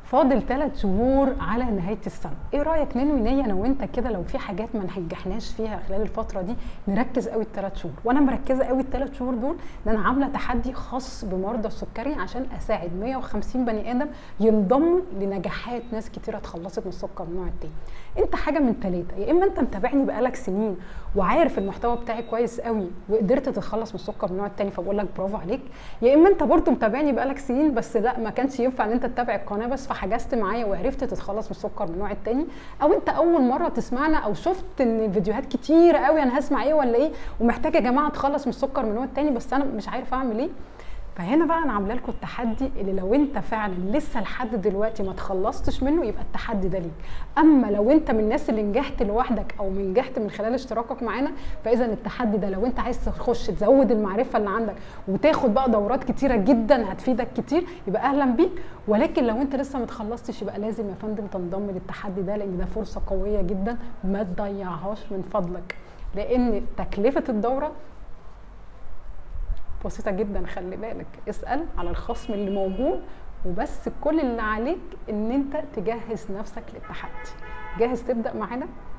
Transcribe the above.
فاضل ثلاث شهور على نهايه السنه ايه رايك ننوي نيه انا وانت كده لو في حاجات ما نجحناش فيها خلال الفتره دي نركز قوي الثلاث شهور وانا مركزه قوي الثلاث شهور دول ان انا عامله تحدي خاص بمرضى السكري عشان اساعد 150 بني ادم ينضموا لنجاحات ناس كتيره اتخلصت من السكر من النوع التاني انت حاجه من ثلاثه يا اما انت متابعني بقالك سنين وعارف المحتوى بتاعي كويس قوي وقدرت تتخلص من السكر من النوع التاني فبقول لك برافو عليك يا اما انت برضو متابعني بقالك سنين بس لا ما كانش ينفع ان انت تتابع القناه بس فحجزت معايا وعرفت تتخلص من السكر من النوع التاني او انت اول مره تسمعنا او شفت ان فيديوهات كتيره قوي انا هسمع ايه ولا ايه ومحتاجه يا جماعه اتخلص من السكر من النوع التاني بس انا مش عارفه اعمل ايه فهنا بقى انا عامله لكم التحدي اللي لو انت فعلا لسه لحد دلوقتي ما تخلصتش منه يبقى التحدي ده ليك اما لو انت من الناس اللي نجحت لوحدك او من نجحت من خلال اشتراكك معانا فاذا التحدي ده لو انت عايز تخش تزود المعرفه اللي عندك وتاخد بقى دورات كتيره جدا هتفيدك كتير يبقى اهلا بيك ولكن لو انت لسه ما تخلصتش يبقى لازم يا فندم تنضم للتحدي ده لان ده فرصه قويه جدا ما تضيعهاش من فضلك لان تكلفه الدوره بسيطه جدا خلي بالك اسال على الخصم اللي موجود وبس كل اللي عليك ان انت تجهز نفسك للتحدي جاهز تبدا معانا